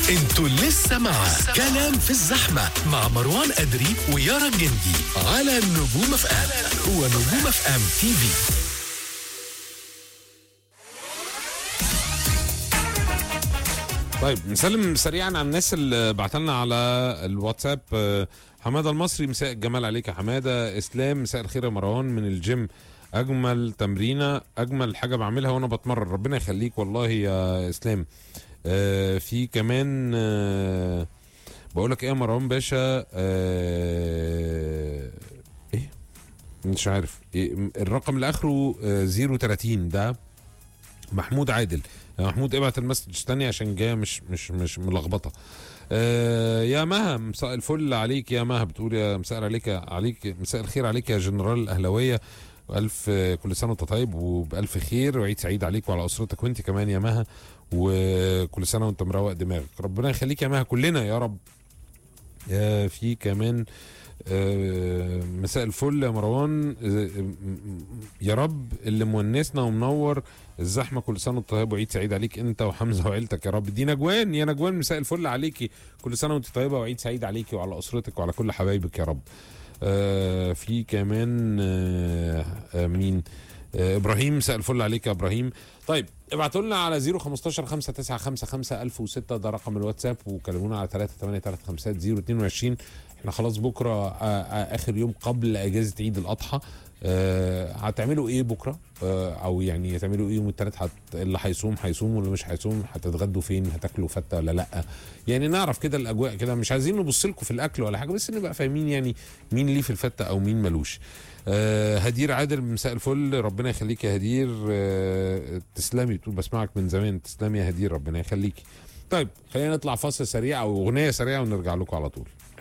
انتوا لسه مع كلام في الزحمة مع مروان أدري ويارا جندي على نجوم اف ام ونجوم اف ام تي في طيب نسلم سريعا على الناس اللي بعتلنا على الواتساب آه، حماده المصري مساء الجمال عليك يا حماده اسلام مساء الخير يا مروان من الجيم اجمل تمرينه اجمل حاجه بعملها وانا بتمرن ربنا يخليك والله يا اسلام آه، في كمان آه، بقول لك ايه يا مروان باشا آه، ايه مش عارف إيه الرقم اللي اخره آه، 030 ده محمود عادل يا محمود ابعت المسج تاني عشان جايه مش مش مش ملخبطه آه يا مها مساء الفل عليك يا مها بتقول يا مساء عليك عليك مساء الخير عليك يا جنرال الاهلاويه الف كل سنه وانت طيب وبالف خير وعيد سعيد عليك وعلى اسرتك وانت كمان يا مها وكل سنه وانت مروق دماغك ربنا يخليك يا مها كلنا يا رب آه في كمان آه، مساء الفل يا مروان آه، يا رب اللي مونسنا ومنور الزحمه كل سنه وانت طيب وعيد سعيد عليك انت وحمزه وعيلتك يا رب دي نجوان يا نجوان مساء الفل عليكي كل سنه وانت طيبه وعيد سعيد عليكي وعلى اسرتك وعلى كل حبايبك يا رب آه في كمان آه آه مين آه ابراهيم مساء الفل عليك يا ابراهيم طيب ابعتوا لنا على 015 595 1006 ده رقم الواتساب وكلمونا على 383 022 احنا خلاص بكره آه، آه، اخر يوم قبل اجازه عيد الاضحى آه، هتعملوا ايه بكره آه، او يعني هتعملوا ايه يوم الثلاث هت... اللي هيصوم هيصوم واللي مش هيصوم هتتغدوا فين هتاكلوا فته ولا لا يعني نعرف كده الاجواء كده مش عايزين نبص لكم في الاكل ولا حاجه بس نبقى فاهمين يعني مين ليه في الفته او مين ملوش آه، هدير عادل مساء الفل ربنا يخليك يا هدير آه، تسلمي بتقول بسمعك من زمان تسلمي يا هدير ربنا يخليكي طيب خلينا نطلع فاصل سريع او اغنيه سريعه ونرجع لكم على طول